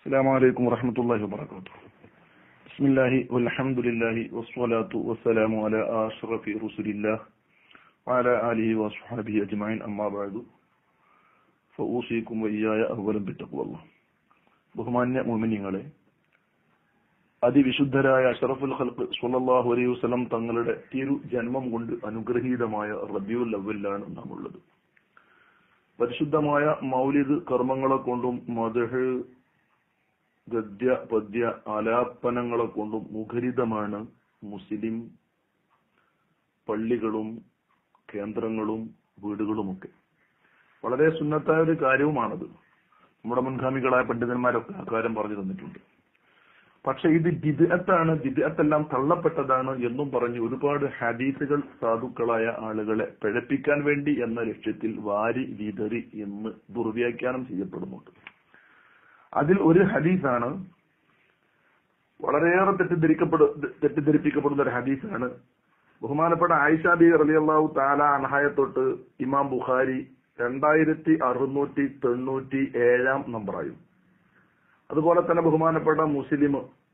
السلام عليكم ورحمة الله وبركاته بسم الله والحمد لله والصلاة والسلام على أشرف رسل الله وعلى آله وصحبه أجمعين أما بعد فأوصيكم وإياي أولا بتقوى الله ബഹുമാന്യ മോമിനിങ്ങളെ അതിവിശുദ്ധരായ അഷറഫുൽ ഖൽഖ് സ്വല്ലല്ലാഹു അലൈഹി വസല്ലം തങ്ങളുടെ തിരു ജന്മം കൊണ്ട് അനുഗ്രഹീതമായ റബിയുൽ അവലിലാണ് നാം ഉള്ളത് പരിശുദ്ധമായ മൗലിദ് കർമ്മങ്ങളെ കൊണ്ടും മദഹ് ഗദ്യ പദ്യ ആലാപനങ്ങളെ കൊണ്ടും മുഖരിതമാണ് മുസ്ലിം പള്ളികളും കേന്ദ്രങ്ങളും വീടുകളുമൊക്കെ വളരെ സുന്നത്തായ ഒരു കാര്യവുമാണത് നമ്മുടെ മുൻഗാമികളായ പണ്ഡിതന്മാരൊക്കെ അക്കാര്യം പറഞ്ഞു തന്നിട്ടുണ്ട് പക്ഷെ ഇത് ബിദ്അത്താണ് ബിദ്അത്തെല്ലാം തള്ളപ്പെട്ടതാണ് എന്നും പറഞ്ഞ് ഒരുപാട് ഹദീസുകൾ സാധുക്കളായ ആളുകളെ പിഴപ്പിക്കാൻ വേണ്ടി എന്ന ലക്ഷ്യത്തിൽ വാരി വിതറി എന്ന് ദുർവ്യാഖ്യാനം ചെയ്യപ്പെടുന്നുണ്ട് അതിൽ ഒരു ഹദീസാണ് വളരെയേറെ തെറ്റിദ്ധരിക്കപ്പെടു തെറ്റിദ്ധരിപ്പിക്കപ്പെടുന്ന ഒരു ഹദീസാണ് ബഹുമാനപ്പെട്ട ആയിഷ ബി റളിയല്ലാഹു താല അനഹായെ തൊട്ട് ഇമാം ബുഖാരി രണ്ടായിരത്തി അറുന്നൂറ്റി തൊണ്ണൂറ്റി ഏഴാം നമ്പറായും അതുപോലെ തന്നെ ബഹുമാനപ്പെട്ട മുസ്ലിം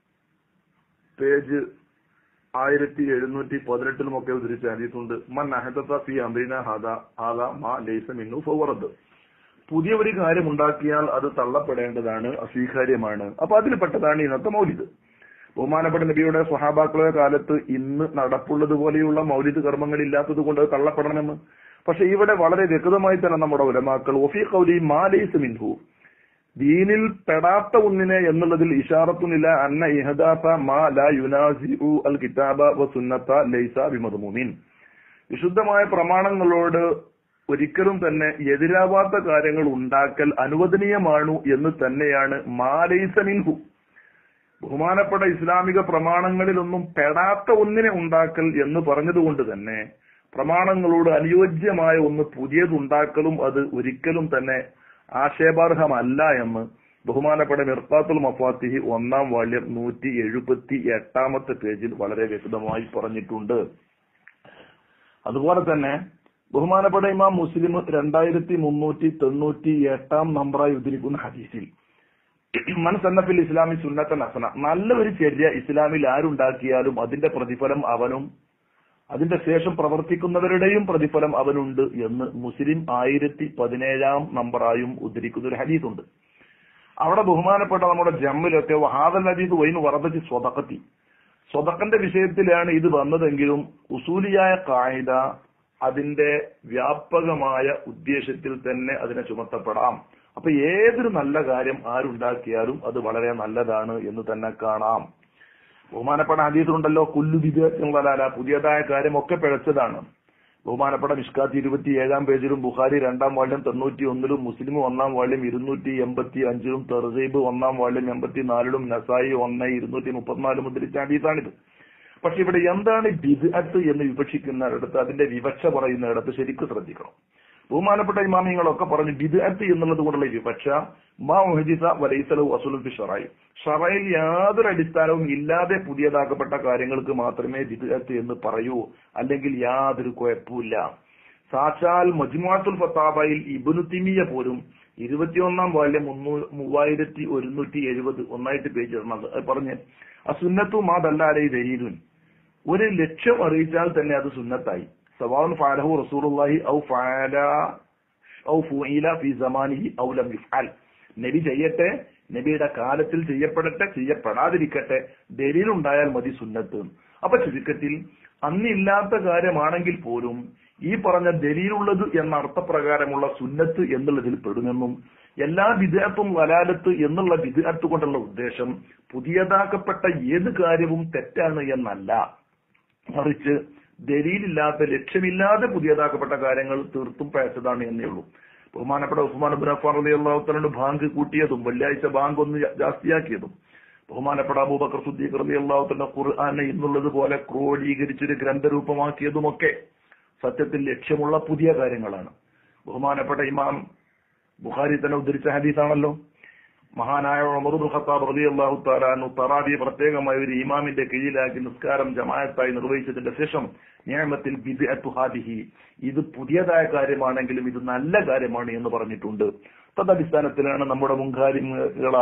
പേജ് ആയിരത്തി എഴുന്നൂറ്റി പതിനെട്ടിലുമൊക്കെ ഉദ്ധരിച്ച ഹദീസുണ്ട് മൻ അഹദത്ത ഫി അംറിന ഹാദ ഹാദ മാ ലൈസ മിന്നു ഫവറദ് പുതിയ ഒരു കാര്യം ഉണ്ടാക്കിയാൽ അത് തള്ളപ്പെടേണ്ടതാണ് അസ്വീകാര്യമാണ് അപ്പൊ അതിൽപ്പെട്ടതാണ് ഇന്നത്തെ മൗലിദ് ബഹുമാനപ്പെട്ട നബിയുടെ സ്വഹാബാക്കളുടെ കാലത്ത് ഇന്ന് നടപ്പുള്ളത് പോലെയുള്ള മൗലിദ് കർമ്മങ്ങൾ ഇല്ലാത്തത് കൊണ്ട് അത് തള്ളപ്പെടണമെന്ന് പക്ഷെ ഇവിടെ വളരെ വ്യക്തമായി തന്നെ നമ്മുടെ ഉലമാക്കൾ ഒഫി കൗലി മാലൈസ് മിൻഹു ദീനിൽ പെടാത്ത ഒന്നിനെ എന്നുള്ളതിൽ ഇഷാറത്തുനില്ല അന്ന ഇഹദാത്ത മാ ലാ യുനാസിഉ അൽ കിതാബ വ സുന്നത്ത ലൈസ ബിമദ്മൂമിൻ വിശുദ്ധമായ പ്രമാണങ്ങളോട് ഒരിക്കലും തന്നെ എതിരാവാത്ത കാര്യങ്ങൾ ഉണ്ടാക്കൽ അനുവദനീയമാണു എന്ന് തന്നെയാണ് മാലൈസ മിൻഹു ബഹുമാനപ്പെട്ട ഇസ്ലാമിക പ്രമാണങ്ങളിലൊന്നും പെടാത്ത ഒന്നിനെ ഉണ്ടാക്കൽ എന്ന് പറഞ്ഞതുകൊണ്ട് തന്നെ പ്രമാണങ്ങളോട് അനുയോജ്യമായ ഒന്ന് പുതിയതുണ്ടാക്കലും അത് ഒരിക്കലും തന്നെ ആക്ഷേപാർഹമല്ല എന്ന് ബഹുമാനപ്പെട്ട മിർത്താത്തുൽ മഫാത്തിഹി ഒന്നാം വാള്യം നൂറ്റി എഴുപത്തി എട്ടാമത്തെ പേജിൽ വളരെ വ്യക്തമായി പറഞ്ഞിട്ടുണ്ട് അതുപോലെ തന്നെ ബഹുമാനപ്പെട്ട ഇമാം മുസ്ലിം രണ്ടായിരത്തി മുന്നൂറ്റി തൊണ്ണൂറ്റി എട്ടാം നമ്പറായി ഉദ്ധരിക്കുന്ന ഹദീസിൽ മൻ സന്നഫിൽ ഇസ്ലാമി സുന്നത്തൻ ഹസന നല്ല ഒരു ചര്യ ഇസ്ലാമിൽ ആരുണ്ടാക്കിയാലും അതിന്റെ പ്രതിഫലം അവനും അതിന്റെ ശേഷം പ്രവർത്തിക്കുന്നവരുടെയും പ്രതിഫലം അവനുണ്ട് എന്ന് മുസ്ലിം ആയിരത്തി പതിനേഴാം നമ്പറായും ഉദ്ധരിക്കുന്ന ഒരു ഹദീസുണ്ട് അവിടെ ബഹുമാനപ്പെട്ട നമ്മുടെ ജമ്മിലൊക്കെ ഹാദൽ ഹദീസ് വൈന് വറദത്തി സ്വതക്കത്തി സ്വതക്കന്റെ വിഷയത്തിലാണ് ഇത് വന്നതെങ്കിലും ഉസൂലിയായ കായിക അതിന്റെ വ്യാപകമായ ഉദ്ദേശത്തിൽ തന്നെ അതിനെ ചുമത്തപ്പെടാം അപ്പൊ ഏതൊരു നല്ല കാര്യം ആരുണ്ടാക്കിയാലും അത് വളരെ നല്ലതാണ് എന്ന് തന്നെ കാണാം ബഹുമാനപ്പെട്ട ഹദീസുണ്ടല്ലോ കുല്ലു വിദ്യാർത്ഥികളല്ല പുതിയതായ കാര്യം ഒക്കെ പിഴച്ചതാണ് ബഹുമാനപ്പെട്ട മിഷ്കാത്ത് ഇരുപത്തി ഏഴാം പേജിലും ബുഖാരി രണ്ടാം വാള്യം തൊണ്ണൂറ്റി ഒന്നിലും മുസ്ലിം ഒന്നാം വാള്യം ഇരുന്നൂറ്റി എൺപത്തി അഞ്ചിലും തെർസീബ് ഒന്നാം വാള്യം എൺപത്തി നാലിലും നസായി ഒന്ന് ഇരുന്നൂറ്റി മുപ്പത്തിനാല് മുതലിച്ച ഹദീസാണിത് പക്ഷെ ഇവിടെ എന്താണ് ബിദ്അത്ത് എന്ന് വിവക്ഷിക്കുന്നിടത്ത് അതിന്റെ വിവക്ഷ പറയുന്നിടത്ത് ശരിക്കും ശ്രദ്ധിക്കണം ബഹുമാനപ്പെട്ട ഇമാമിങ്ങളൊക്കെ പറഞ്ഞു ബിദ്അത്ത് എന്നുള്ളത് കൊണ്ടുള്ള വിവക്ഷ മാ മുഹജിസ വലൈസലു വസുലു ഷറായി ഷറയിൽ യാതൊരു അടിസ്ഥാനവും ഇല്ലാതെ പുതിയതാക്കപ്പെട്ട കാര്യങ്ങൾക്ക് മാത്രമേ ബിദ്അത്ത് എന്ന് പറയൂ അല്ലെങ്കിൽ യാതൊരു കുഴപ്പമില്ല സാക്ഷാൽ മജ്മുഅത്തുൽ ഫത്താബയിൽ ഇബ്നു തിമിയ പോലും ഇരുപത്തിയൊന്നാം വാല്യം മൂവായിരത്തി ഒരുന്നൂറ്റി എഴുപത് ഒന്നായിട്ട് പേജ് ഇടണത് പറഞ്ഞ് ആ സുന്നത്തു മാതല്ലാതെ ദരീലുൻ ഒരു ലക്ഷ്യം അറിയിച്ചാൽ തന്നെ അത് സുന്നത്തായി സവാൻ ഫാലഹു റസൂലുള്ളാഹി ഔ ഫാല ഔ ഫുഇല ഫി സമാനിഹി ഔ ലം യുഫ്അൽ നബി ചെയ്യട്ടെ നബിയുടെ കാലത്തിൽ ചെയ്യപ്പെടട്ടെ ചെയ്യപ്പെടാതിരിക്കട്ടെ ദലീലുണ്ടായാൽ മതി സുന്നത്ത് അപ്പൊ ചുരുക്കത്തിൽ അന്നില്ലാത്ത കാര്യമാണെങ്കിൽ പോലും ഈ പറഞ്ഞ ദലീലുള്ളത് എന്ന അർത്ഥപ്രകാരമുള്ള സുന്നത്ത് എന്നുള്ളതിൽ പെടുമെന്നും എല്ലാ വിദേഹത്തും വലാലത്ത് എന്നുള്ള വിദേഹത്ത് കൊണ്ടുള്ള ഉദ്ദേശം പുതിയതാക്കപ്പെട്ട ഏത് കാര്യവും തെറ്റാണ് എന്നല്ല മറിച്ച് ദലീലില്ലാത്ത ലക്ഷ്യമില്ലാതെ പുതിയതാക്കപ്പെട്ട കാര്യങ്ങൾ തീർത്തും പഴച്ചതാണ് എന്നേ ഉള്ളൂ ബഹുമാനപ്പെട്ട ഉസ്മാൻ അബുൻ അഫാർ അലി അള്ളാഹുത്തലണ്ട് ബാങ്ക് കൂട്ടിയതും വെള്ളിയാഴ്ച ബാങ്ക് ഒന്ന് ജാസ്തിയാക്കിയതും ബഹുമാനപ്പെട്ട അബൂബക്കർ സുദ്ദീഖ് അലി അള്ളാഹുത്തല ഖുർആാനെ ഇന്നുള്ളത് പോലെ ക്രോഡീകരിച്ചൊരു ഗ്രന്ഥരൂപമാക്കിയതുമൊക്കെ സത്യത്തിൽ ലക്ഷ്യമുള്ള പുതിയ കാര്യങ്ങളാണ് ബഹുമാനപ്പെട്ട ഇമാം ബുഖാരി തന്നെ ഉദ്ധരിച്ച ഹദീസാണല്ലോ മഹാനായ ഉമറുൽ ഖത്താബ് റളിയല്ലാഹു തആല അൻഹു തറാവി പ്രത്യേകമായ ഒരു ഇമാമിന്റെ കീഴിലാക്കി നിസ്കാരം ജമാഅത്തായി നിർവഹിച്ചതിന്റെ ശേഷം നിയമത്തിൽ ബിദ്അത്തു ഹാദിഹി ഇത് പുതിയതായ കാര്യമാണെങ്കിലും ഇത് നല്ല കാര്യമാണ് എന്ന് പറഞ്ഞിട്ടുണ്ട് തദടിസ്ഥാനത്തിലാണ് നമ്മുടെ മുൻകാര്യങ്ങളായ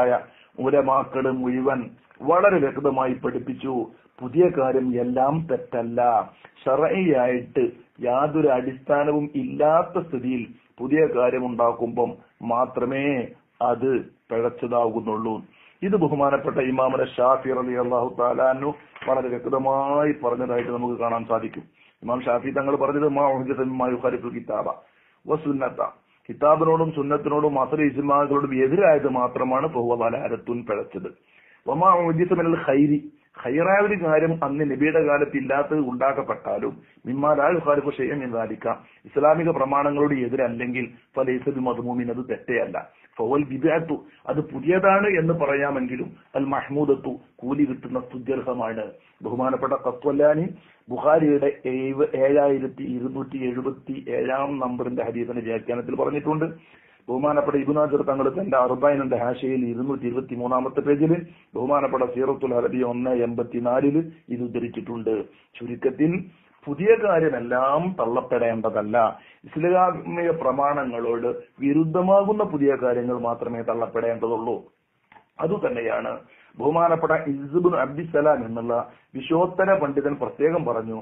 ഉലമാക്കള് മുഴുവൻ വളരെ വ്യക്തമായി പഠിപ്പിച്ചു പുതിയ കാര്യം എല്ലാം തെറ്റല്ല ഷറയായിട്ട് യാതൊരു അടിസ്ഥാനവും ഇല്ലാത്ത സ്ഥിതിയിൽ പുതിയ കാര്യം ഉണ്ടാക്കുമ്പം മാത്രമേ അത് പിഴച്ചതാകുന്നുള്ളൂ ഇത് ബഹുമാനപ്പെട്ട ഇമാമന ഷാഫി അലി അള്ളാഹു താലാനു വളരെ വ്യക്തമായി പറഞ്ഞതായിട്ട് നമുക്ക് കാണാൻ സാധിക്കും ഇമാം ഷാഫി തങ്ങൾ പറഞ്ഞത് മാ ഉഹദിഫുൽ കിതാബ വസുന്നത്ത കിതാബിനോടും സുന്നത്തിനോടും അസല ഇജ്മാകളോടും എതിരായത് മാത്രമാണ് ബഹുവലാരത്തുൻ പിഴച്ചത് വമാ ഉഹദിഫിനൽ ഖൈരി ഹൈറായ ഒരു കാര്യം അന്ന് നബിയുടെ കാലത്ത് ഇല്ലാത്തത് ഉണ്ടാക്കപ്പെട്ടാലും മിമ്മാലാൽ ഖാലിഫ് ഷെയ്യം എന്നാലിക്ക ഇസ്ലാമിക പ്രമാണങ്ങളോട് എതിരല്ലെങ്കിൽ ഫലൈസബി മധുമൂമിൻ അത് തെറ്റയല്ല ഫവൽ ബിദാത്തു അത് പുതിയതാണ് എന്ന് പറയാമെങ്കിലും അൽ മഹ്മൂദത്തു കൂലി കിട്ടുന്ന സ്തുത്യർഹമാണ് ബഹുമാനപ്പെട്ട തത്വല്ലാനി ബുഖാരിയുടെ ഏഴായിരത്തി ഇരുന്നൂറ്റി എഴുപത്തി ഏഴാം നമ്പറിന്റെ ഹദീസിന്റെ വ്യാഖ്യാനത്തിൽ പറഞ്ഞിട്ടുണ്ട് ബഹുമാനപ്പെട്ട ഇബുനാജർ തങ്ങൾ തന്റെ അറുബൈനന്റെ ഹാഷയിൽ ഇരുന്നൂറ്റി ഇരുപത്തി മൂന്നാമത്തെ പേജിൽ ബഹുമാനപ്പെട്ട സീറത്തുൽ അറബി ഒന്ന് എൺപത്തിനാലില് ഇത് ഉദ്ധരിച്ചിട്ടുണ്ട് ചുരുക്കത്തിൽ പുതിയ കാര്യമെല്ലാം തള്ളപ്പെടേണ്ടതല്ല ഇസ്ലാമിക പ്രമാണങ്ങളോട് വിരുദ്ധമാകുന്ന പുതിയ കാര്യങ്ങൾ മാത്രമേ തള്ളപ്പെടേണ്ടതുള്ളൂ അതുതന്നെയാണ് ബഹുമാനപ്പെട്ട ഇസുബുൻ അബ്ദിസലാം എന്നുള്ള വിശോത്തര പണ്ഡിതൻ പ്രത്യേകം പറഞ്ഞു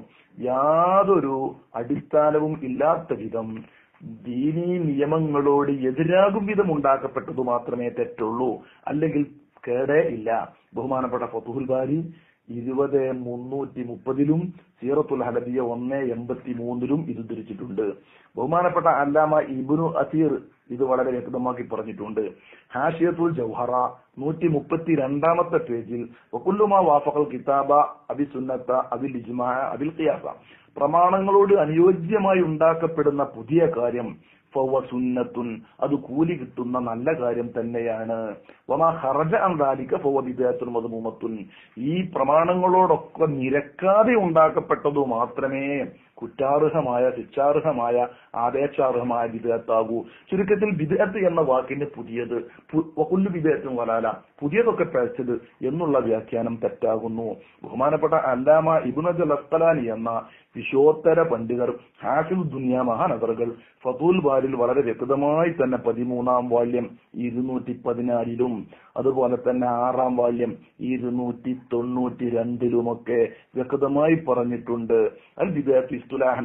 യാതൊരു അടിസ്ഥാനവും ഇല്ലാത്ത വിധം ദീനീ നിയമങ്ങളോട് എതിരാകും വിധം ഉണ്ടാക്കപ്പെട്ടത് മാത്രമേ തെറ്റുള്ളൂ അല്ലെങ്കിൽ കേടേ ഇല്ല ബഹുമാനപ്പെട്ട ഫതുഹുൽ ബാരി ഇരുപത് മുന്നൂറ്റി മുപ്പതിലും സീറത്തുൽ ഹലബിയ ഒന്ന് എൺപത്തി മൂന്നിലും ഇത് ധരിച്ചിട്ടുണ്ട് ബഹുമാനപ്പെട്ട അല്ലാമ ഇബുനു അസീർ ഇത് വളരെ വ്യക്തമാക്കി പറഞ്ഞിട്ടുണ്ട് ഹാഷിയത്തുൽ ജൗഹറ നൂറ്റി മുപ്പത്തി രണ്ടാമത്തെ പേജിൽ വക്കുല്ലുമ വാഫഖൽ കിതാബ അബി സുന്നത്ത അബിൽ ഇജ്മാ അബിൽ ഖിയാസ പ്രമാണങ്ങളോട് അനുയോജ്യമായി ഉണ്ടാക്കപ്പെടുന്ന പുതിയ കാര്യം ഫവ സുന്നത്തുൻ അത് കൂലി കിട്ടുന്ന നല്ല കാര്യം തന്നെയാണ് വമാ ഹറജ അന്താലിക്ക ഫവ വിദേഹത്തുൻ മധുമൂമത്തുൻ ഈ പ്രമാണങ്ങളോടൊക്കെ നിരക്കാതെ ഉണ്ടാക്കപ്പെട്ടതു മാത്രമേ കുറ്റാർഹമായ ശിക്ഷാർഹമായ ആദേശാർഹമായ വിദേഹത്താകൂ ചുരുക്കത്തിൽ വിദേഹത്ത് എന്ന വാക്കിന് പുതിയത് വകുല്ലു വിദേഹത്തും വലാല പുതിയതൊക്കെ പഴച്ചത് എന്നുള്ള വ്യാഖ്യാനം തെറ്റാകുന്നു ബഹുമാനപ്പെട്ട അല്ലാമ ഇബുനജൽ അസ്തലാനി എന്ന വിശോത്തര പണ്ഡിതർ ഹാഫിൽ ദുനിയ മഹാനഗറുകൾ ഫതൂൽ ബാലിൽ വളരെ വ്യക്തമായി തന്നെ പതിമൂന്നാം വാല്യം ഇരുന്നൂറ്റി പതിനാലിലും അതുപോലെ തന്നെ ആറാം വാല്യം ഇരുന്നൂറ്റി തൊണ്ണൂറ്റി രണ്ടിലുമൊക്കെ വ്യക്തമായി പറഞ്ഞിട്ടുണ്ട് അൽ വിദേഹത്ത്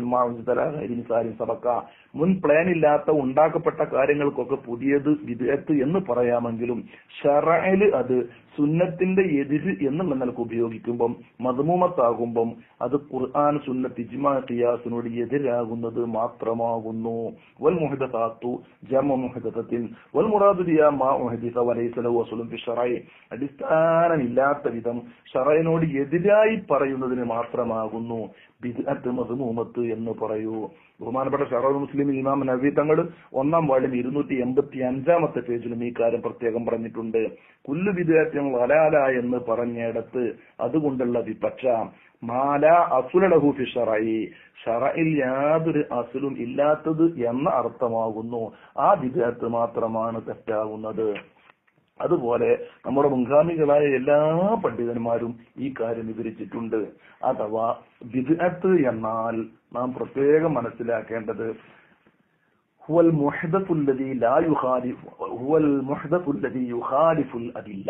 സബക്ക മുൻ പ്ലാൻ ഇല്ലാത്ത ഉണ്ടാക്കപ്പെട്ട കാര്യങ്ങൾക്കൊക്കെ പുതിയത് വിദേഹത്ത് എന്ന് പറയാമെങ്കിലും ഷറയില് അത് സുന്നത്തിന്റെ എതിര് എന്നുള്ള നിലക്ക് ഉപയോഗിക്കുമ്പം മധുമൂമത്താകുമ്പം അത് ഖുർആൻ സുന്നത്ത് ഇജ്മാ ഖിയാസിനോട് എതിരാകുന്നത് മാത്രമാകുന്നു വൽ മുഹദസാത്തു ജമ മുഹദസത്തിൻ വൽ മുറാദു ബിയാ മാ മുഹദിസ വലൈസ ലഹു അസ്ലുൻ ഫി ശറഈ അടിസ്ഥാനമില്ലാത്ത വിധം ഷറയിനോട് എതിരായി പറയുന്നതിന് മാത്രമാകുന്നു ബിദ്അത്ത് മദ്മൂമത്ത് എന്ന് പറയൂ ബഹുമാനപ്പെട്ട ഷറഫ് മുസ്ലിം ഇമാം നബി തങ്ങൾ ഒന്നാം വാർഡിൽ ഇരുന്നൂറ്റി എൺപത്തി അഞ്ചാമത്തെ പേജിലും ഈ കാര്യം പ്രത്യേകം പറഞ്ഞിട്ടുണ്ട് കുല്ലു വിദ്യാർത്ഥ്യം വലാല എന്ന് പറഞ്ഞിടത്ത് അതുകൊണ്ടുള്ള വിപക്ഷ മാല അസുലഹു ഫി ഷറയി ഷറയിൽ യാതൊരു അസുലും ഇല്ലാത്തത് എന്ന അർത്ഥമാകുന്നു ആ വിദ്യാർത്ഥി മാത്രമാണ് തെറ്റാകുന്നത് അതുപോലെ നമ്മുടെ മുൻഗാമികളായ എല്ലാ പണ്ഡിതന്മാരും ഈ കാര്യം വിവരിച്ചിട്ടുണ്ട് അഥവാ വിദ്അത്ത് എന്നാൽ നാം പ്രത്യേകം മനസ്സിലാക്കേണ്ടത് ഹുവൽ മുഹദത്തുല്ലതി ലാ യുഖാലിഫ് ഹുവൽ മുഹദത്തുല്ലതി യുഖാലിഫുൽ അദില്ല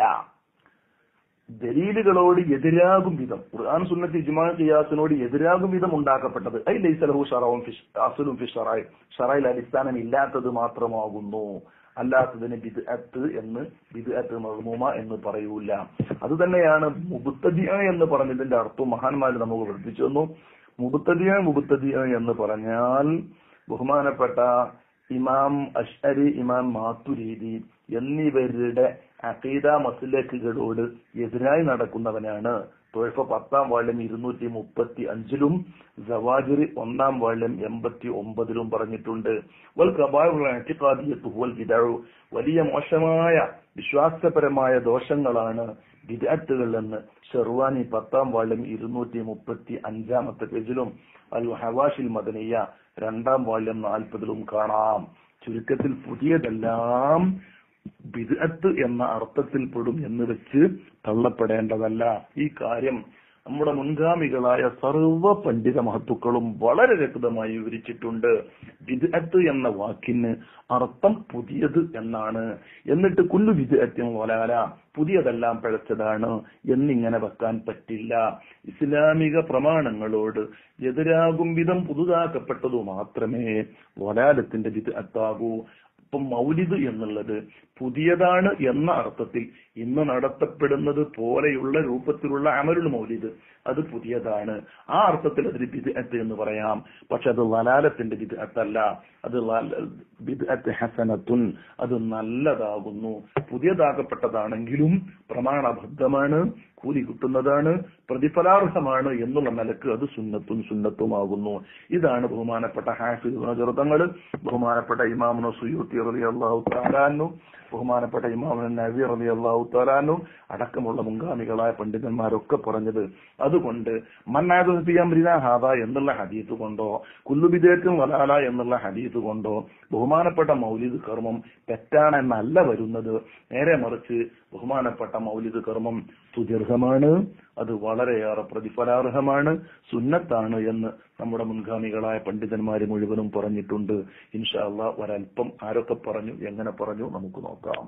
ദലീലുകളോട് എതിരാകും വിധം ഖുർആൻ സുന്നത്ത് ഇജ്മാ ഖിയാസിനോട് എതിരാകും വിധം ഉണ്ടാക്കപ്പെട്ടത് ഐ ലൈസലഹു ഷറവും അസുലും ഫി ഷറായി ഷറായിൽ അടിസ്ഥാനം ഇല്ലാത്തത് മാത്രമാകുന്നു അല്ലാത്തതിന് ബിദ്അത്ത് എന്ന് ബിദ്അത്ത് മഹ്മൂമ എന്ന് പറയൂല അത് തന്നെയാണ് മുബത്തദിയ എന്ന് പറഞ്ഞതിന്റെ അർത്ഥം മഹാന്മാർ നമുക്ക് പഠിപ്പിച്ചു തന്നു മുബത്തദിയ മുബത്തദിയ എന്ന് പറഞ്ഞാൽ ബഹുമാനപ്പെട്ട ഇമാം അഷ്അരി ഇമാം മാത്തുരീതി എന്നിവരുടെ അഖീദ മസ്ലക്കുകളോട് എതിരായി നടക്കുന്നവനാണ് തൊഴഫ പത്താം വാള്യം ഇരുന്നൂറ്റി മുപ്പത്തി അഞ്ചിലും ജവാജിറി ഒന്നാം വാള്യം എൺപത്തി ഒമ്പതിലും പറഞ്ഞിട്ടുണ്ട് വൽ കബായുൽ വിദഴു വലിയ മോശമായ വിശ്വാസപരമായ ദോഷങ്ങളാണ് വിദഗ്ധകൾ എന്ന് ഷെർവാനി പത്താം വാള്യം ഇരുന്നൂറ്റി മുപ്പത്തി അഞ്ചാമത്തെ പേജിലും അൽ ഹവാഷിൽ മദനിയ രണ്ടാം വാള്യം നാൽപ്പതിലും കാണാം ചുരുക്കത്തിൽ പുതിയതെല്ലാം ബിദ്അത്ത് എന്ന അർത്ഥത്തിൽപ്പെടും എന്ന് വെച്ച് തള്ളപ്പെടേണ്ടതല്ല ഈ കാര്യം നമ്മുടെ മുൻഗാമികളായ സർവ പണ്ഡിത മഹത്തുക്കളും വളരെ വ്യക്തമായി വിവരിച്ചിട്ടുണ്ട് വിദഗ്ധ എന്ന വാക്കിന് അർത്ഥം പുതിയത് എന്നാണ് എന്നിട്ട് കുല്ലു വിദഗ്ധം വലാല പുതിയതെല്ലാം പിഴച്ചതാണ് എന്നിങ്ങനെ വെക്കാൻ പറ്റില്ല ഇസ്ലാമിക പ്രമാണങ്ങളോട് എതിരാകും വിധം പുതുതാക്കപ്പെട്ടതു മാത്രമേ വലാലത്തിന്റെ വിദഗ്ധാകൂ ഇപ്പം മൗലിദ് എന്നുള്ളത് പുതിയതാണ് എന്ന അർത്ഥത്തിൽ ഇന്ന് നടത്തപ്പെടുന്നത് പോലെയുള്ള രൂപത്തിലുള്ള അമരുൾ മൗലിദ് അത് പുതിയതാണ് ആ അർത്ഥത്തിൽ അതൊരു ബിദ്അത്ത് എന്ന് പറയാം പക്ഷെ അത് ലലാലത്തിന്റെ ബിദ്അത്തല്ല അത് ബിദ്അത്ത് ഹസനത്തുൻ അത് നല്ലതാകുന്നു പുതിയതാകപ്പെട്ടതാണെങ്കിലും പ്രമാണബദ്ധമാണ് കൂലി കിട്ടുന്നതാണ് പ്രതിഫലാർഹമാണ് എന്നുള്ള നിലക്ക് അത് സുന്നത്തും സുന്നത്തുമാകുന്നു ഇതാണ് ബഹുമാനപ്പെട്ട ഹാഫിദ് നജറുതങ്ങൾ ബഹുമാനപ്പെട്ട ഇമാമുന സുയൂത്തി റലി അള്ളാഹു താലാനു ബഹുമാനപ്പെട്ട ഇമാമുന നബി റലി അള്ളാഹു താലാനു അടക്കമുള്ള മുൻഗാമികളായ പണ്ഡിതന്മാരൊക്കെ പറഞ്ഞത് അതുകൊണ്ട് മന്നാദുബിയംരിന ഹാദ എന്നുള്ള ഹദീത്ത് കൊണ്ടോ കുല്ലുബിദേക്കും വലാല എന്നുള്ള ഹദീത്ത് കൊണ്ടോ ബഹുമാനപ്പെട്ട മൗലിദ് കർമ്മം തെറ്റാണെന്നല്ല വരുന്നത് നേരെ മറിച്ച് ബഹുമാനപ്പെട്ട മൗലിദ് കർമ്മം സുദീർഘമാണ് അത് വളരെയേറെ പ്രതിഫലാർഹമാണ് സുന്നത്താണ് എന്ന് നമ്മുടെ മുൻഗാമികളായ പണ്ഡിതന്മാര് മുഴുവനും പറഞ്ഞിട്ടുണ്ട് ഇൻഷാല്ല ഒരൽപ്പം ആരൊക്കെ പറഞ്ഞു എങ്ങനെ പറഞ്ഞു നമുക്ക് നോക്കാം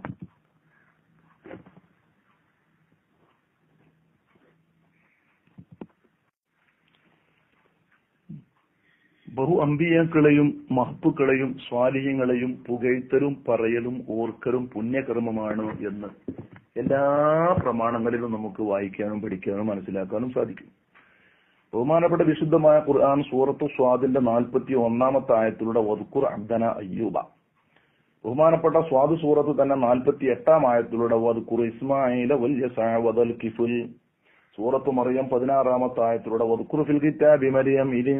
ബഹു അമ്പിയാക്കളെയും മഹത്തുക്കളെയും സ്വാലിഹ്യങ്ങളെയും പുകഴ്ത്തലും പറയലും ഓർക്കലും പുണ്യകർമ്മമാണ് എന്ന് എല്ലാ പ്രമാണങ്ങളിലും നമുക്ക് വായിക്കാനും പഠിക്കാനും മനസ്സിലാക്കാനും സാധിക്കും ബഹുമാനപ്പെട്ട വിശുദ്ധമായ ഖുർആൻ സൂറത്തു സ്വാദിന്റെ നാൽപ്പത്തി ഒന്നാമത്തെ ആയത്തിലൂടെ വദ്കുർ അബ്ദന അയ്യൂബ ബഹുമാനപ്പെട്ട സ്വാദ് സൂറത്ത് തന്നെ നാൽപ്പത്തി എട്ടാം ആയത്തിലൂടെ വദ്കുർ ഇസ്മായില വല്യ വദൽ കിഫുൽ സൂറത്ത് മറിയം പതിനാറാമത്തെ ആയത്തിലൂടെ വദ്കുർ ഫിൽ കിതാബി മരിയം ഇതിൻ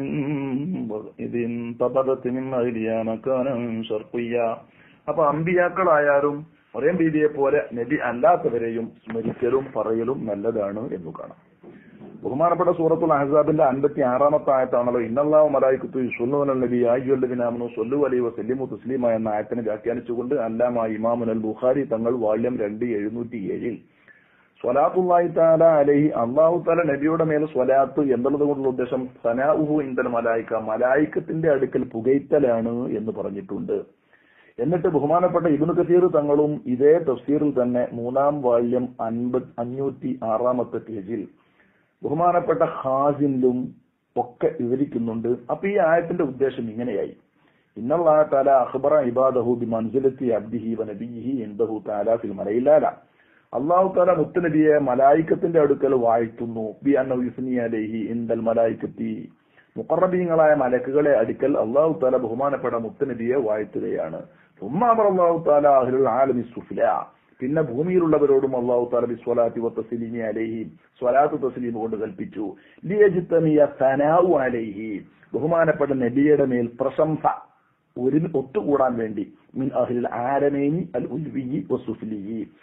ഇതിൻ തബദത്ത് മിൻ അഹ്ലിയ മകാനൻ ശർഖിയ അപ്പൊ അമ്പിയാക്കളായാലും മറിയം ബീവിയെ പോലെ നബി അല്ലാത്തവരെയും സ്മരിക്കലും പറയലും നല്ലതാണ് എന്ന് കാണാം ബഹുമാനപ്പെട്ട സൂറത്തുൽ അഹസാബിന്റെ അൻപത്തി ആറാമത്തെ ആയത്താണല്ലോ ഇന്നല്ലാഹു മലായിക്കത്തു യുസുല്ലു നബി ആയ്യുല്ലബിനാമനു സൊല്ലു അലൈ വസല്ലിമു തസ്ലീമ എന്ന ആയത്തിനെ വ്യാഖ്യാനിച്ചുകൊണ്ട് അല്ലാമ ഇമാമുൻ അൽ ബുഖാരി തങ്ങൾ വാള്യം രണ്ട് എഴുന്നൂറ്റി ഏഴിൽ സ്വലാത്തുല്ലാഹി താല അലഹി അള്ളാഹു താല നബിയുടെ മേൽ സ്വലാത്ത് എന്നുള്ളത് കൊണ്ടുള്ള ഉദ്ദേശം സനാഉഹു ഇന്ദൽ മലായിക്ക മലായിക്കത്തിന്റെ അടുക്കൽ പുകയ്ത്തലാണ് എന്ന് പറഞ്ഞിട്ടുണ്ട് എന്നിട്ട് ബഹുമാനപ്പെട്ട ഇബിന് കസീർ തങ്ങളും ഇതേ തഫ്സീറിൽ തന്നെ മൂന്നാം വാല്യം അൻപത് അഞ്ഞൂറ്റി ആറാമത്തെ പേജിൽ ബഹുമാനപ്പെട്ട ഹാസിനിലും ഒക്കെ വിവരിക്കുന്നുണ്ട് അപ്പൊ ഈ ആയത്തിന്റെ ഉദ്ദേശം ഇങ്ങനെയായി ഇന്നല്ലാഹ താല അഖ്ബറ ഇബാദഹു ബി മൻസിലത്തി അബ്ദിഹി വ നബിയിഹി ഇൻദഹു താല ഫിൽ മലയിലാല അള്ളാഹു താല മുത്തനബിയെ മലായിക്കത്തിന്റെ അടുക്കൽ വാഴ്ത്തുന്നു ബി അന്ന യുസ്നി അലൈഹി ഇൻദൽ മലായിക്കത്തി മുഖറബീങ്ങളായ മലക്കുകളെ അടുക്കൽ അള്ളാഹു താല ബഹുമാനപ്പെട്ട മുത്തനബിയെ വാഴ്ത്തുകയാണ് ഉമ്മാമർ അള്ളാഹു താല അഹ്ലുൽ ആലമി സുഫില പിന്നെ ഭൂമിയിലുള്ളവരോടും അള്ളാഹു താല ബി സ്വലാത്തി വത്തസ്ലീമി അലൈഹി സ്വലാത്ത് തസ്ലീം കൊണ്ട് കൽപ്പിച്ചു ലിയജിത്തമിയ സനാഉ അലൈഹി ബഹുമാനപ്പെട്ട നബിയുടെ മേൽ പ്രശംസ ഒരു ഒത്തുകൂടാൻ വേണ്ടി മിൻ അഹ്ലിൽ ആലമേനി അൽ ഉൽവി വസുഫ്ലി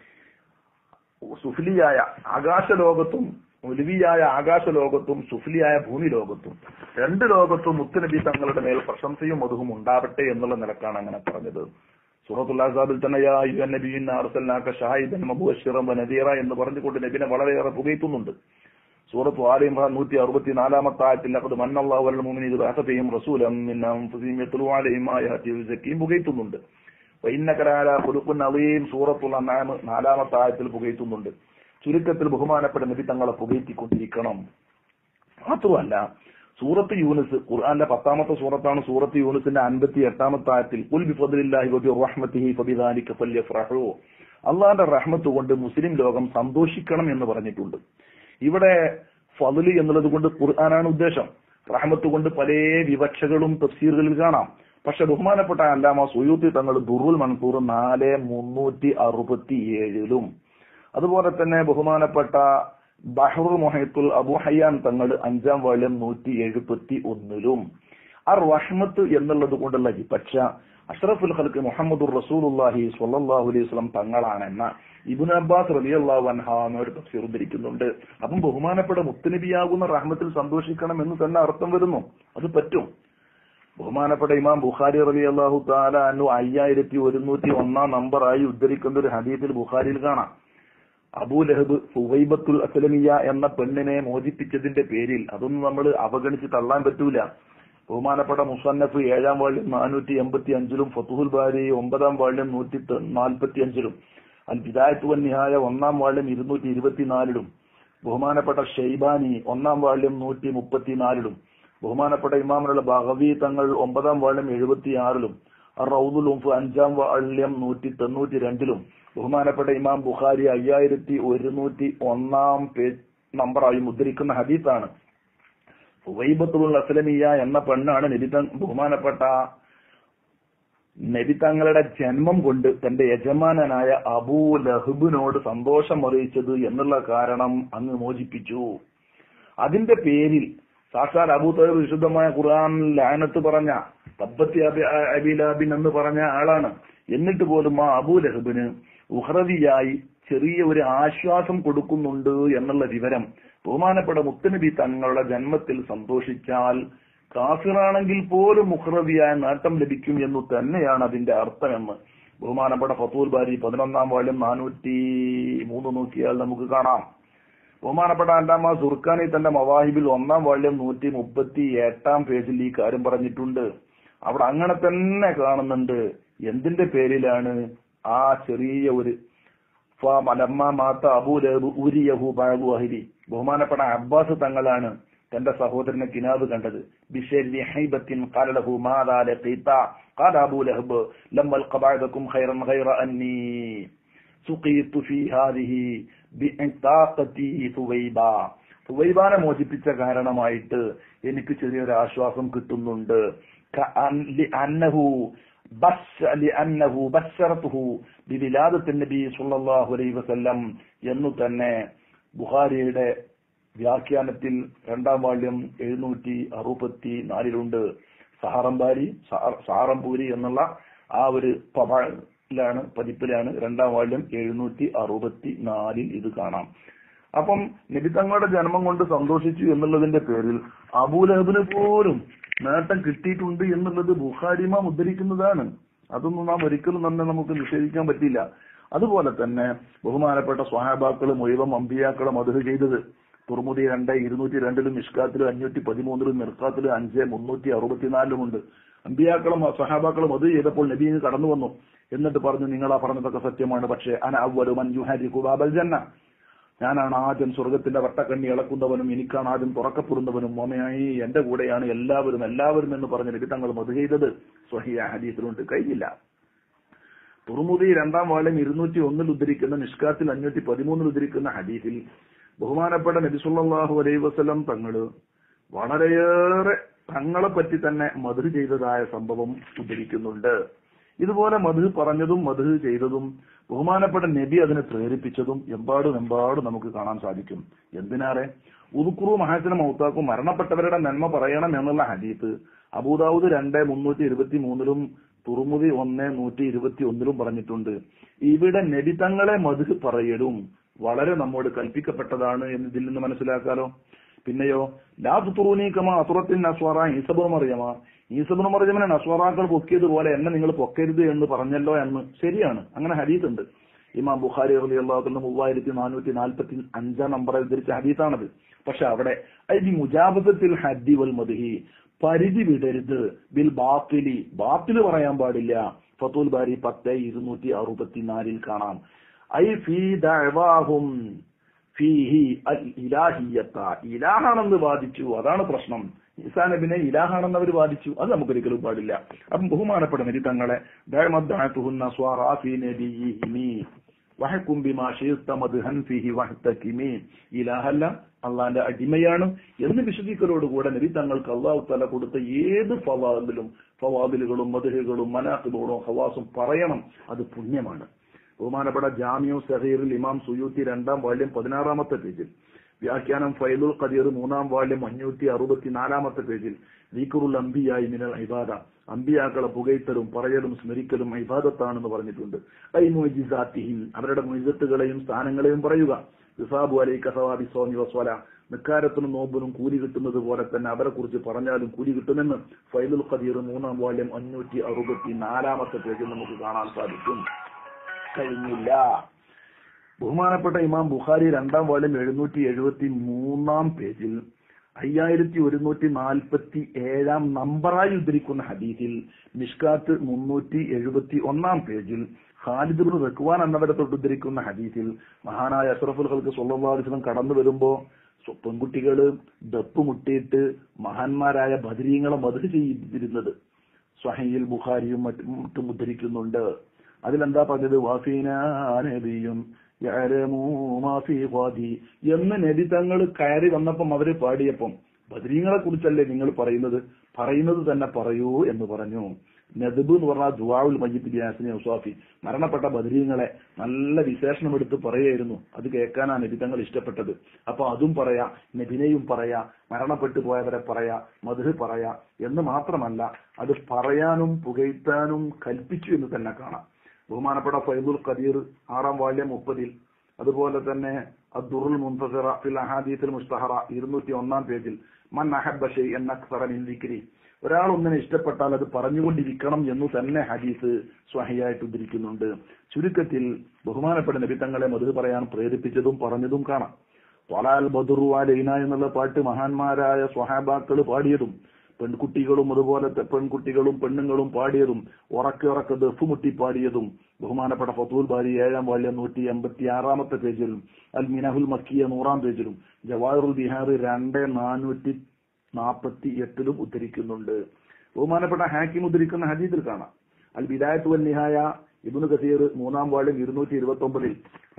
സുഫ്ലിയായ ആകാശ ലോകത്തും ഒലുവിയായ ആകാശ ലോകത്തും സുഫ്ലിയായ ഭൂമി ലോകത്തും രണ്ട് ലോകത്തും മുത്തുനബി തങ്ങളുടെ മേൽ പ്രശംസയും മധുവും ഉണ്ടാവട്ടെ എന്നുള്ള നിലക്കാണ് അങ്ങനെ പറഞ്ഞത് സൂറത്തുല്ലാസാബിൽ തന്നെ യാ യു നബീൻ അർസലാക്ക ഷാഹിദൻ മബുഅഷിറം നദീറ എന്ന് പറഞ്ഞുകൊണ്ട് നബിനെ വളരെയേറെ പുകയ്ത്തുന്നുണ്ട് സൂറത്ത് ആലി ഇമ്രാൻ നൂറ്റി അറുപത്തി നാലാമത്തെ ആയത്തിൽ അത് മന്നല്ലാഹു അൽ മുഅ്മിനീന ബഅസതയും റസൂലൻ മിൻ അൻഫുസിഹിം യത്ലു അലൈഹിം ആയാതി യുസക്കിയും പുകയ്ത്തുന്നുണ്ട് വൈന്നകരാല ഖുലുഖുൻ അളീം സൂറത്തുൽ അൻആം നാലാമത്തെ ആയത്തിൽ പുകയ്ത്തുന്നുണ്ട് ചുരുക്കത്തിൽ ബഹുമാനപ്പെട്ട നബി തങ്ങളെ പുകയ്ത്തിക്കൊണ്ടിരിക്കണം മാത്രമല്ല സൂറത്ത് യൂനിസ് ഖുർആന്റെ പത്താമത്തെ സൂറത്താണ് സൂറത്ത് യൂനിസിന്റെ അൻപത്തി എട്ടാമത്തെ ആയത്തിൽ കുൽ ബിഫദ്ലില്ലാഹി വബി റഹ്മത്തിഹി ഫബിദാലിക ഫല്യഫ്റഹു അള്ളാന്റെ റഹ്മത്ത് കൊണ്ട് മുസ്ലിം ലോകം സന്തോഷിക്കണം എന്ന് പറഞ്ഞിട്ടുണ്ട് ഇവിടെ ഫضല് എന്നുള്ളത് കൊണ്ട് ഖുർആനാണ് ഉദ്ദേശം റഹ്മത്ത് കൊണ്ട് പല വിവക്ഷകളും തഫ്സീറുകളിൽ കാണാം പക്ഷെ ബഹുമാനപ്പെട്ട അല്ലാമ സുയൂത്തി തങ്ങൾ ദുറുൽ മൻസൂർ നാല് മുന്നൂറ്റി അറുപത്തി ഏഴിലും അതുപോലെ തന്നെ ബഹുമാനപ്പെട്ട ബഹ്റുൽ മൊഹത്തുൽ അബു ഹയ്യാൻ തങ്ങൾ അഞ്ചാം വാള്യം നൂറ്റി എഴുപത്തി ഒന്നിലും ആ റഹ്മത്ത് എന്നുള്ളത് കൊണ്ടുള്ള വിപക്ഷ അഷ്റഫുൽ ഖൽക്ക് മുഹമ്മദുർ റസൂലുള്ളാഹി സ്വല്ലല്ലാഹു അലൈഹി വസല്ലം തങ്ങളാണെന്ന ഇബ്നു അബ്ബാസ് റളിയല്ലാഹു അൻഹു എന്നൊരു തഫ്സീർ ഉദ്ധരിക്കുന്നുണ്ട് അപ്പം ബഹുമാനപ്പെട്ട മുത്തനബിയാകുന്ന റഹ്മത്തിൽ സന്തോഷിക്കണം എന്ന് തന്നെ അർത്ഥം വരുന്നു അത് പറ്റും ബഹുമാനപ്പെട്ട ഇമാം ബുഖാരി റബി അള്ളാഹു താല അന്നു അയ്യായിരത്തി ഒരുന്നൂറ്റി ഒന്നാം നമ്പറായി ഉദ്ധരിക്കുന്ന ഒരു ഹദീത്തിൽ ബുഖാരിയിൽ കാണാം അബൂ ലഹബ് സുവൈബത്തുൽ അസ്ലമിയ എന്ന പെണ്ണിനെ മോചിപ്പിച്ചതിന്റെ പേരിൽ അതൊന്നും നമ്മൾ അവഗണിച്ച് തള്ളാൻ പറ്റൂല ബഹുമാനപ്പെട്ട മുസന്നഫ് ഏഴാം വാള്യം നാനൂറ്റി എൺപത്തി അഞ്ചിലും ഫത്തുഹുൽ ബാരി ഒമ്പതാം വാള്യം നൂറ്റി നാൽപ്പത്തി അഞ്ചിലും അൽ ബിദായത്ത് വൻ നിഹായ ഒന്നാം വാള്യം ഇരുന്നൂറ്റി ഇരുപത്തിനാലിലും ബഹുമാനപ്പെട്ട ഷെയ്ബാനി ഒന്നാം വാള്യം നൂറ്റി മുപ്പത്തിനാലിലും ബഹുമാനപ്പെട്ട ഇമാമുള്ള ബഹവി തങ്ങൾ ഒമ്പതാം വാള്യം എഴുപത്തിയാറിലും റൌദുൽ ഉംഫ് അഞ്ചാം വാള്യം നൂറ്റി തൊണ്ണൂറ്റി രണ്ടിലും ബഹുമാനപ്പെട്ട ഇമാം ബുഖാരി അയ്യായിരത്തി ഒരുന്നൂറ്റി ഒന്നാം പേജ് നമ്പറായി മുദ്രിക്കുന്ന ഹദീസാണ് ഉവൈബത്തുൽ അസ്ലമിയ എന്ന പെണ്ണാണ് നബി തങ് ബഹുമാനപ്പെട്ട നബി തങ്ങളുടെ ജന്മം കൊണ്ട് തന്റെ യജമാനനായ അബൂ ലഹബിനോട് സന്തോഷം അറിയിച്ചത് എന്നുള്ള കാരണം അങ്ങ് മോചിപ്പിച്ചു അതിന്റെ പേരിൽ സാക്ഷാൽ അബൂ തഹബ് വിശുദ്ധമായ ഖുർആൻ ലാനത്ത് പറഞ്ഞ തബ്ബത്തി അബി- അബിലാബിൻ എന്ന് പറഞ്ഞ ആളാണ് എന്നിട്ട് പോലും ആ അബൂ ലഹബിന് ഉഹ്റവിയായി ചെറിയ ഒരു ആശ്വാസം കൊടുക്കുന്നുണ്ട് എന്നുള്ള വിവരം ബഹുമാനപ്പെട്ട മുത്തനബി തങ്ങളുടെ ജന്മത്തിൽ സന്തോഷിച്ചാൽ കാഫിറാണെങ്കിൽ പോലും മുഹ്റവിയായ നേട്ടം ലഭിക്കും എന്നു തന്നെയാണ് അതിന്റെ അർത്ഥമെന്ന് ബഹുമാനപ്പെട്ട ഫത്തൂൽ ബാരി പതിനൊന്നാം വാള്യം നാനൂറ്റി മൂന്ന് നോക്കിയാൽ നമുക്ക് കാണാം ബഹുമാനപ്പെട്ട അല്ലാമ സുർഖാനി തന്റെ മവാഹിബിൽ ഒന്നാം വാള്യം നൂറ്റി മുപ്പത്തി എട്ടാം പേജിൽ ഈ കാര്യം പറഞ്ഞിട്ടുണ്ട് അവിടെ അങ്ങനെ തന്നെ കാണുന്നുണ്ട് എന്തിന്റെ പേരിലാണ് ആ ചെറിയ ഒരു ഫ മലമ്മ മാത്ത അബൂലഹബ് ഉരിയഹു ബാബു അഹിരി ബഹുമാനപ്പെട്ട അബ്ബാസ് തങ്ങളാണ് തന്റെ സഹോദരനെ കിനാബ് കണ്ടത് ബിശരി ഹൈബത്തിൻ ഖാല ലഹു മാദാ ലഖീത ഖാല അബൂ ലഹബ് ലമ്മ ഖബഅദകും ഖൈറൻ ഖൈറ അന്നി സുഖീതു ഫീ ഹാദിഹി ബിഇതാഖതി സുവൈബ സുവൈബാനെ മോചിപ്പിച്ച കാരണമായിട്ട് എനിക്ക് ചെറിയൊരു ആശ്വാസം കിട്ടുന്നുണ്ട് കഅൻ- ലിഅന്നഹു ബസ് ലിഅന്നഹു ബശ്ശറതുഹു ബിവിലാദത്തി നബി സല്ലല്ലാഹു അലൈഹി വസല്ലം എന്നു തന്നെ ബുഖാരിയുടെ വ്യാഖ്യാനത്തിൽ രണ്ടാം വാള്യം എഴുന്നൂറ്റി അറുപത്തി നാലിലുണ്ട് സഹാറംബാരി സഹാറംപൂരി എന്നുള്ള ആ ഒരു പബിലാണ് പതിപ്പിലാണ് രണ്ടാം വാള്യം എഴുന്നൂറ്റി അറുപത്തി നാലിൽ ഇത് കാണാം അപ്പം നബി തങ്ങളുടെ ജന്മം കൊണ്ട് സന്തോഷിച്ചു എന്നുള്ളതിന്റെ പേരിൽ അബൂലഹബിന് പോലും നേട്ടം കിട്ടിയിട്ടുണ്ട് എന്നുള്ളത് ബുഖാരിമ ഉദ്ധരിക്കുന്നതാണ് അതൊന്നും നാം ഒരിക്കലും തന്നെ നമുക്ക് നിഷേധിക്കാൻ പറ്റില്ല അതുപോലെ തന്നെ ബഹുമാനപ്പെട്ട സ്വഹാബാക്കൾ മുഴുവൻ അമ്പിയാക്കളും അത് ചെയ്തത് തുറമുദി രണ്ട് ഇരുന്നൂറ്റി രണ്ടിലും ഇഷ്കാത്തിലും അഞ്ഞൂറ്റി പതിമൂന്നിലും മിർക്കാത്തിലും അഞ്ച് മുന്നൂറ്റി അറുപത്തിനാലിലുമുണ്ട് അമ്പിയാക്കളും സഹാബാക്കളും അത് ചെയ്തപ്പോൾ നബീന് കടന്നു വന്നു എന്നിട്ട് പറഞ്ഞു നിങ്ങളാ പറഞ്ഞതൊക്കെ സത്യമാണ് പക്ഷേ അന അവലു മൻ യുഹരിഖു ബാബൽ ജന്ന ഞാനാണ് ആദ്യം സ്വർഗത്തിന്റെ വട്ടക്കണ്ണി ഇളക്കുന്നവനും എനിക്കാണ് ആദ്യം തുറക്കപ്പെടുന്നവനും മോമയായി എന്റെ കൂടെയാണ് എല്ലാവരും എല്ലാവരും എന്ന് പറഞ്ഞ് നബി തങ്ങൾ മത് ചെയ്തത് സ്വഹിയ ഹദീസിലുണ്ട് കഴിഞ്ഞില്ല തുറമുദി രണ്ടാം വാള്യം ഇരുന്നൂറ്റി ഒന്നിൽ ഉദ്ധരിക്കുന്ന നിഷ്കാത്തിൽ അഞ്ഞൂറ്റി പതിമൂന്നിൽ ഉദ്ധരിക്കുന്ന ഹദീസിൽ ബഹുമാനപ്പെട്ട നബിസുല്ലാഹു അലൈഹി വസല്ലം തങ്ങള് വളരെയേറെ തങ്ങളെ പറ്റി തന്നെ മധു ചെയ്തതായ സംഭവം ഉദ്ധരിക്കുന്നുണ്ട് ഇതുപോലെ മധു പറഞ്ഞതും മധു ചെയ്തതും ബഹുമാനപ്പെട്ട നബി അതിനെ പ്രേരിപ്പിച്ചതും എമ്പാടും എമ്പാടും നമുക്ക് കാണാൻ സാധിക്കും എന്തിനാറെ ഉദുക്കുറു മഹാജന മൗത്താക്കും മരണപ്പെട്ടവരുടെ നന്മ പറയണം എന്നുള്ള ഹദീത്ത് അബൂദാവൂദ് രണ്ട് മുന്നൂറ്റി ഇരുപത്തി മൂന്നിലും തുറമുതി ഒന്ന് നൂറ്റി ഇരുപത്തി ഒന്നിലും പറഞ്ഞിട്ടുണ്ട് ഇവിടെ നബി തങ്ങളെ മധു പറയലും വളരെ നമ്മോട് കൽപ്പിക്കപ്പെട്ടതാണ് എന്ന് ഇതിൽ നിന്ന് മനസ്സിലാക്കാലോ പിന്നെയോ ലാ തുറൂനി കമ അസുറത്തിൻ നസ്വാറ ഈസബു മറിയമ ഈസബു മറിയമിനെ നസ്വാറാക്കൾ പൊക്കിയതുപോലെ എന്നെ നിങ്ങൾ പൊക്കരുത് എന്ന് പറഞ്ഞല്ലോ എന്ന് ശരിയാണ് അങ്ങനെ ഹദീസ് ഉണ്ട് ഇമാം ബുഖാരി അലി അള്ളാഹുന്റെ മൂവായിരത്തി നാനൂറ്റി നാൽപ്പത്തി അഞ്ചാം നമ്പറിൽ ധരിച്ച ഹദീസാണത് പക്ഷെ അവിടെ ഈ മുജാബത്തിൽ ഹദ്ദി വൽ മദ്ഹി പരിധി വിടരുത് ബിൽ ബാത്തിലി ബാത്തിൽ പറയാൻ പാടില്ല ഫത്തുൽ ബാരി പത്ത് ഇരുന്നൂറ്റി അറുപത്തിനാലിൽ കാണാം ഐ ഫീ ദഅവാഹും ഫീഹി അൽ ഇലാഹിയത്ത ഇലാഹാണെന്ന് വാദിച്ചു അതാണ് പ്രശ്നം ഈസാ നബിനെ ഇലാഹാണെന്ന് അവർ വാദിച്ചു അത് നമുക്കൊരിക്കലും പാടില്ല അപ്പം ബഹുമാനപ്പെട്ട നബി തങ്ങളെ ദഅമദ്ദഅതുഹുന്ന സ്വാറാ ഫീ നബിയിഹിമി വഹക്കും ബിമാ ശിഅത മദ്ഹൻ ഫീഹി വഹ്തകിമി ഇലാഹല്ല അള്ളാന്റെ അടിമയാണ് എന്ന് വിശദീകരോടുകൂടെ നബി തങ്ങൾക്ക് അള്ളാഹു തല കൊടുത്ത ഏത് ഫവാദിലും ഫവാദിലുകളും മധുഹകളും മനാത്തുകളും ഹവാസും പറയണം അത് പുണ്യമാണ് ബഹുമാനപ്പെട്ട ജാമിയു സഹീറിൽ ഇമാം സുയൂത്തി രണ്ടാം വാല്യം പതിനാറാമത്തെ പേജിൽ വ്യാഖ്യാനം ഫൈലുൽ ഖദീർ മൂന്നാം വാല്യം അഞ്ഞൂറ്റി അറുപത്തിനാലാമത്തെ പേജിൽ ദീക്കുറുൽ അംബിയായി മിനൽ ഇബാദ അമ്പിയാക്കളെ പുകയ്ത്തലും പറയലും സ്മരിക്കലും ഇബാദത്താണെന്ന് പറഞ്ഞിട്ടുണ്ട് ഐ മുജിസാത്തിഹിം അവരുടെ മുജിത്തുകളെയും സ്ഥാനങ്ങളെയും പറയുക ഇസാബു അലൈ കസവാബി സ്വാമി വസ്വല നിക്കാരത്തിനും നോമ്പിനും കൂലി കിട്ടുന്നത് പോലെ തന്നെ അവരെ കുറിച്ച് പറഞ്ഞാലും കൂലി കിട്ടുമെന്ന് ഫൈലുൽ ഖദീർ മൂന്നാം വാല്യം അഞ്ഞൂറ്റി അറുപത്തി നാലാമത്തെ പേജിൽ നമുക്ക് കാണാൻ സാധിക്കും കഴിഞ്ഞില്ല ബഹുമാനപ്പെട്ട ഇമാം ബുഖാരി രണ്ടാം വാള്യം എഴുന്നൂറ്റി എഴുപത്തി മൂന്നാം പേജിൽ അയ്യായിരത്തി ഒരുന്നൂറ്റി നാൽപ്പത്തി ഏഴാം നമ്പറായി ഉദ്ധരിക്കുന്ന ഹദീസിൽ മിഷ്കാത്ത് മുന്നൂറ്റി എഴുപത്തി ഒന്നാം പേജിൽ ഖാലിദ് ബിൻ റക്വാൻ എന്നവരെ തൊട്ട് ഉദ്ധരിക്കുന്ന ഹദീസിൽ മഹാനായ അഷ്റഫുൽ ഖൽക്ക് സല്ലാസ്ലം കടന്നു വരുമ്പോ സ്വ- പെൺകുട്ടികള് ദപ്പ് മുട്ടിയിട്ട് മഹാന്മാരായ ബദരീങ്ങളെ മധു ചെയ്തിരുന്നത് സ്വഹയിൽ ബുഖാരിയും മറ്റും മറ്റും ഉദ്ധരിക്കുന്നുണ്ട് അതിലെന്താ പറഞ്ഞത് വാഫീനും എന്ന് നബി തങ്ങൾ കയറി വന്നപ്പം അവര് പാടിയപ്പം ബദരീങ്ങളെ കുറിച്ചല്ലേ നിങ്ങൾ പറയുന്നത് പറയുന്നത് തന്നെ പറയൂ എന്ന് പറഞ്ഞു നദബ് എന്ന് പറഞ്ഞാൽ ദുവാവുൽ മജീദ് ബിയാസിനെ ഉസാഫി മരണപ്പെട്ട ബദരീങ്ങളെ നല്ല വിശേഷണം എടുത്ത് പറയായിരുന്നു അത് കേൾക്കാനാണ് നബി തങ്ങൾ ഇഷ്ടപ്പെട്ടത് അപ്പൊ അതും പറയാ നബിനെയും പറയാ മരണപ്പെട്ടു പോയവരെ പറയാ മധു പറയാ എന്ന് മാത്രമല്ല അത് പറയാനും പുകഴ്ത്താനും കൽപ്പിച്ചു എന്ന് തന്നെ കാണാം ബഹുമാനപ്പെട്ട ഫൈദുൽ ഖദീർ ആറാം വാല്യം മുപ്പതിൽ അതുപോലെ തന്നെ അദ്ദുറുൽ മുൻതസിറ ഫിൽ അഹാദീത്തിൽ മുസ്തഹറ ഇരുന്നൂറ്റി ഒന്നാം പേജിൽ മൻ അഹബ്ബ ഷൈഅൻ അക്സറ മിൻ ദിക്രി ഒരാൾ ഒന്നിനെ ഇഷ്ടപ്പെട്ടാൽ അത് പറഞ്ഞുകൊണ്ടിരിക്കണം എന്ന് തന്നെ ഹദീസ് സ്വഹിയായിട്ട് ഉദ്ധരിക്കുന്നുണ്ട് ചുരുക്കത്തിൽ ബഹുമാനപ്പെട്ട നബി തങ്ങളെ മധു പറയാൻ പ്രേരിപ്പിച്ചതും പറഞ്ഞതും കാണാം തൊലാൽ ബദുറു അലൈന എന്നുള്ള പാട്ട് മഹാന്മാരായ സ്വഹാബാക്കൾ പാടിയതും പെൺകുട്ടികളും അതുപോലത്തെ പെൺകുട്ടികളും പെണ്ണുങ്ങളും പാടിയതും ഉറക്കെ ഉറക്കെ ദഫുമുട്ടി പാടിയതും ബഹുമാനപ്പെട്ട ഫത്തൂൽ ബാരി ഏഴാം വാല്യം നൂറ്റി എൺപത്തി ആറാമത്തെ പേജിലും അൽ മിനഹുൽ മക്കിയ നൂറാം പേജിലും ജവാഹറുൽ ബിഹാർ രണ്ട് നാനൂറ്റി നാൽപ്പത്തി എട്ടിലും ഉദ്ധരിക്കുന്നുണ്ട് ബഹുമാനപ്പെട്ട ഹാക്കിം ഉദ്ധരിക്കുന്ന ഹദീസിൽ കാണാം അൽ ബിദായത്ത് വൽ നിഹായ ഇബ്നു കസീർ മൂന്നാം വാർഡിൽ ഇരുന്നൂറ്റി ഇരുപത്തി ഒമ്പതിൽ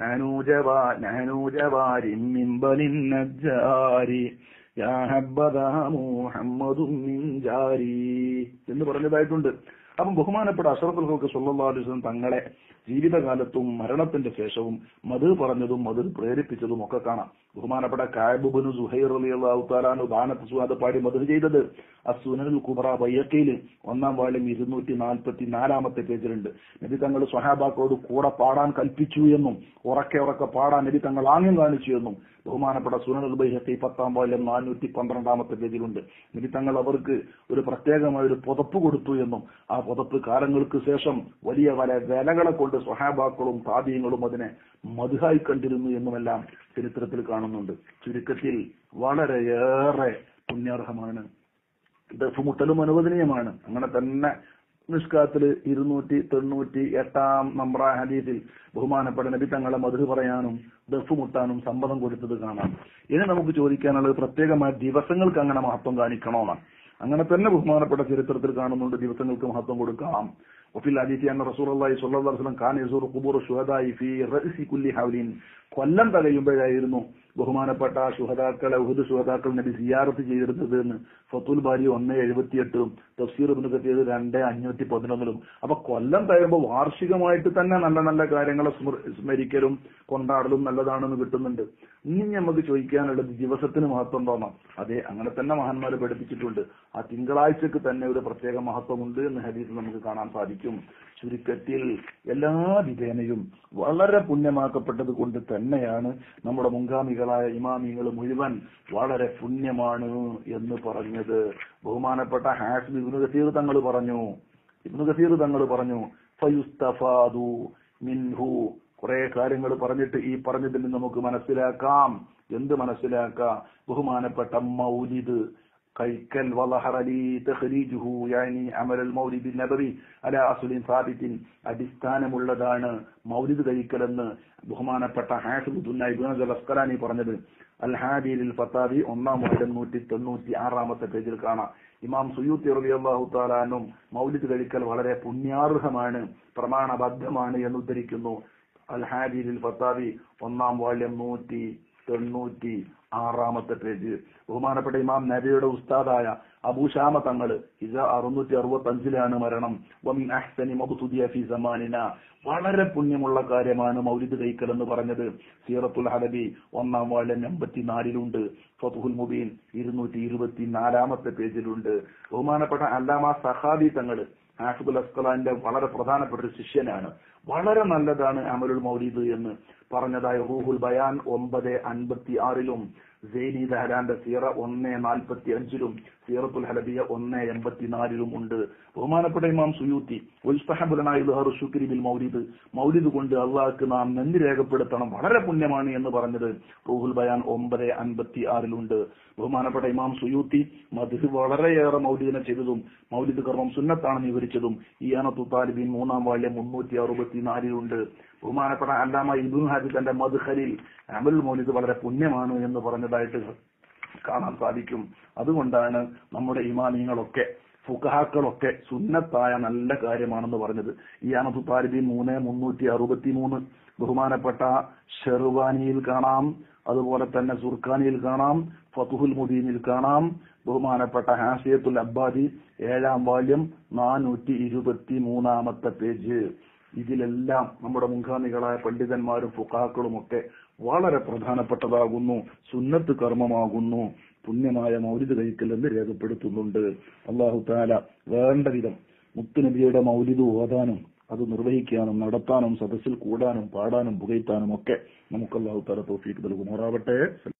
എന്ന് പറഞ്ഞതായിട്ടുണ്ട് അപ്പം ബഹുമാനപ്പെട്ട അഷറഫുൽ ഹൽക്ക് സല്ലല്ലാഹു അലൈഹി വസല്ലം തങ്ങളെ ജീവിതകാലത്തും മരണത്തിന്റെ ശേഷവും മധു പറഞ്ഞതും മധു പ്രേരിപ്പിച്ചതും ഒക്കെ കാണാം ബഹുമാനപ്പെട്ട കായബുബിനു സുഹൈർ അലിയാഹു താലാനു ദാനത്ത് സുഹാദ് പാടി മധു ചെയ്തത് അസുനൽ കുബറ ബയ്യക്കയിൽ ഒന്നാം വാള്യം ഇരുന്നൂറ്റി നാൽപ്പത്തി നാലാമത്തെ പേജിലുണ്ട് നബി തങ്ങൾ സ്വഹാബാക്കളോട് കൂടെ പാടാൻ കൽപ്പിച്ചു എന്നും ഉറക്കെ ഉറക്കെ പാടാൻ നബി തങ്ങൾ ആംഗ്യം കാണിച്ചു എന്നും ബഹുമാനപ്പെട്ട സുനൽ ബൈഹത്തി പത്താം വാല്യം നാനൂറ്റി പന്ത്രണ്ടാമത്തെ പേജിലുണ്ട് നബി തങ്ങൾ അവർക്ക് ഒരു പ്രത്യേകമായ ഒരു പുതപ്പ് കൊടുത്തു എന്നും ആ പുതപ്പ് കാലങ്ങൾക്ക് ശേഷം വലിയ വല വിലകളെ കൊണ്ട് സ്വഹാബാക്കളും താപീയങ്ങളും അതിനെ മധുഹായി കണ്ടിരുന്നു എന്നുമെല്ലാം ചരിത്രത്തിൽ കാണുന്നുണ്ട് ചുരുക്കത്തിൽ വളരെയേറെ പുണ്യാർഹമാണ് ദഫുമുട്ടലും അനുവദനീയമാണ് അങ്ങനെ തന്നെ നിഷ്കാത്തില് ഇരുന്നൂറ്റി തൊണ്ണൂറ്റി എട്ടാം നമ്പർ ഹദീസിൽ ബഹുമാനപ്പെട്ട നബി തങ്ങളെ മധു പറയാനും ദഫ് മുട്ടാനും സമ്മതം കൊടുത്തത് കാണാം ഇനി നമുക്ക് ചോദിക്കാനുള്ളത് പ്രത്യേകമായ ദിവസങ്ങൾക്ക് അങ്ങനെ മഹത്വം കാണിക്കണോന്നാണ് അങ്ങനെ തന്നെ ബഹുമാനപ്പെട്ട ചരിത്രത്തിൽ കാണുന്നുണ്ട് ദിവസങ്ങൾക്ക് മഹത്വം കൊടുക്കാം وفي الحديث أن رسول الله صلى الله عليه وسلم كان يزور قبور الشهداء في رأس كل حول കൊല്ലം തകയുമ്പോഴായിരുന്നു ബഹുമാനപ്പെട്ട ശുഹതാക്കളെ ഉഹദ് ശുഹതാക്കൾ നബി സിയാറത്ത് ചെയ്തിരുന്നത് എന്ന് ഫത്തുൽ ബാരി ഒന്ന് എഴുപത്തിയെട്ടും തഫ്സീർ ഇബ്നു കത്തീർ രണ്ട് അഞ്ഞൂറ്റി പതിനൊന്നിലും അപ്പൊ കൊല്ലം തകയുമ്പോൾ വാർഷികമായിട്ട് തന്നെ നല്ല നല്ല കാര്യങ്ങളെ സ്മൃ- സ്മരിക്കലും കൊണ്ടാടലും നല്ലതാണെന്ന് കിട്ടുന്നുണ്ട് ഇനി നമുക്ക് ചോദിക്കാനുള്ളത് ദിവസത്തിന് മഹത്വം തോന്നാം അതെ അങ്ങനെ തന്നെ മഹാന്മാര് പഠിപ്പിച്ചിട്ടുണ്ട് ആ തിങ്കളാഴ്ചക്ക് തന്നെ ഒരു പ്രത്യേക മഹത്വമുണ്ട് എന്ന് ഹദീസ് നമുക്ക് കാണാൻ സാധിക്കും ചുരുക്കത്തിൽ എല്ലാ വിധേനയും വളരെ പുണ്യമാക്കപ്പെട്ടത് കൊണ്ട് തന്നെയാണ് നമ്മുടെ മുൻഗാമികളായ ഇമാമികൾ മുഴുവൻ വളരെ പുണ്യമാണ് എന്ന് പറഞ്ഞത് ബഹുമാനപ്പെട്ട ഹാഫിദ് ഇബ്നു കസീർ തങ്ങൾ പറഞ്ഞു ഇബ്നു കസീർ തങ്ങൾ പറഞ്ഞു ഫയുസ്തഫാദു മിൻഹു കുറെ കാര്യങ്ങൾ പറഞ്ഞിട്ട് ഈ പറഞ്ഞതിൽ നിന്ന് നമുക്ക് മനസ്സിലാക്കാം എന്ത് മനസ്സിലാക്കാം ബഹുമാനപ്പെട്ട മൗലിദ് കഴിക്കൽ വളഹറലി തഖ്രീജുഹു യാനി അമലൽ മൗലിദ് നബവി അല അസുലിൻ സാബിത്തിൻ അടിസ്ഥാനമുള്ളതാണ് മൗലിദ് കഴിക്കലെന്ന് ബഹുമാനപ്പെട്ട ഹാഷിബുദ്ദുന്ന ഇബ്നു അസ്കലാനി പറഞ്ഞത് അൽ ഹാദിയിൽ ഫത്താവി ഒന്നാം വാർഡ് നൂറ്റി തൊണ്ണൂറ്റി ആറാമത്തെ പേജിൽ കാണാം ഇമാം സുയൂത്തി റളിയല്ലാഹു താലാനും മൗലിദ് കഴിക്കൽ വളരെ പുണ്യാർഹമാണ് പ്രമാണബദ്ധമാണ് എന്ന് ഉദ്ധരിക്കുന്നു അൽ ഹാദിയിൽ ഫത്താവി ഒന്നാം വാള്യം നൂറ്റി തൊണ്ണൂറ്റി ആറാമത്തെ പേജ് ബഹുമാനപ്പെട്ട ഇമാം നബിയുടെ ഉസ്താദായ അബൂഷാമ തങ്ങള് ഇത് അറുന്നൂറ്റി അറുപത്തി അഞ്ചിലാണ് മരണം വമിൻ അഹ്സനി മബ്തുദിയ ഫി സമാനിന വളരെ പുണ്യമുള്ള കാര്യമാണ് മൗലിദ് കൈക്കൽ എന്ന് പറഞ്ഞത് സീറത്തുൽ ഹലബി ഒന്നാം വാള്യം എൺപത്തിനാലിലുണ്ട് ഫതുഹുൽ മുബീൻ ഇരുന്നൂറ്റി ഇരുപത്തി നാലാമത്തെ പേജിലുണ്ട് ബഹുമാനപ്പെട്ട അല്ലാമ സഹാബി തങ്ങള് ഹാഫിബുൽ അസ്കലാന്റെ വളരെ പ്രധാനപ്പെട്ട ഒരു ശിഷ്യനാണ് വളരെ നല്ലതാണ് അമലുൽ മൗലിദ് എന്ന് പറഞ്ഞതായി റൂഹുൽ ബയാൻ ഒമ്പത് അൻപത്തി ആറിലും സെയ്നി ദഹരാന്റെ സീറ ഒന്ന് നാൽപ്പത്തി അഞ്ചിലും സീറത്തുൽ ഹലബിയ ഒന്ന് എൺപത്തിനാലിലും ഉണ്ട് ബഹുമാനപ്പെട്ട ഇമാം സുയൂത്തി ഉൽസ്തഹബുലനായി ശുക്രി ബിൽ മൗലിദ് മൗലിദ് കൊണ്ട് അള്ളാഹ്ക്ക് നാം നന്ദി രേഖപ്പെടുത്തണം വളരെ പുണ്യമാണ് എന്ന് പറഞ്ഞത് റൂഹുൽ ബയാൻ ഒമ്പത് അൻപത്തി ആറിലുണ്ട് ബഹുമാനപ്പെട്ട ഇമാം സുയൂത്തി മധു വളരെയേറെ മൗലിദിനെ ചെയ്തതും മൗലിദ് കർമ്മം സുന്നത്താണെന്ന് വിവരിച്ചതും ഈ അനത്തു താലിബിൻ മൂന്നാം വാല്യം മുന്നൂറ്റി അറുപത്തിനാലിലുണ്ട് ബഹുമാനപ്പെട്ട അല്ലാമ ഇബുൻ ഹാജി തന്റെ മധുഹലിൽ അമൽ മൗലിദ് വളരെ പുണ്യമാണ് എന്ന് പറഞ്ഞതായിട്ട് കാണാൻ സാധിക്കും അതുകൊണ്ടാണ് നമ്മുടെ ഇമാമിങ്ങളൊക്കെ ഫുഖഹാക്കളൊക്കെ സുന്നത്തായ നല്ല കാര്യമാണെന്ന് പറഞ്ഞത് ഈ അനത്തു താലിബിൻ മൂന്ന് മുന്നൂറ്റി അറുപത്തി മൂന്ന് ബഹുമാനപ്പെട്ട ഷെർവാനിയിൽ കാണാം അതുപോലെ തന്നെ സുർഖാനിയിൽ കാണാം ഫതുഹുൽ മുദീനിൽ കാണാം ബഹുമാനപ്പെട്ട ഹാസിയത്തുൽ അബ്ബാദി ഏഴാം വാല്യം നാനൂറ്റി ഇരുപത്തി മൂന്നാമത്തെ പേജ് ഇതിലെല്ലാം നമ്മുടെ മുൻഗാമികളായ പണ്ഡിതന്മാരും ഫുഖാക്കളും ഒക്കെ വളരെ പ്രധാനപ്പെട്ടതാകുന്നു സുന്നത്ത് കർമ്മമാകുന്നു പുണ്യമായ മൗലിദ് കഴിക്കൽ എന്ന് രേഖപ്പെടുത്തുന്നുണ്ട് അള്ളാഹു താല വേണ്ട വിധം മുത്തുനബിയുടെ മൗലിദ് ഓതാനും അത് നിർവഹിക്കാനും നടത്താനും സദസ്സിൽ കൂടാനും പാടാനും പുകയ്ത്താനും ഒക്കെ നമുക്ക് അള്ളാഹു താല തോഫീക്ക് നൽകുമാറാവട്ടെ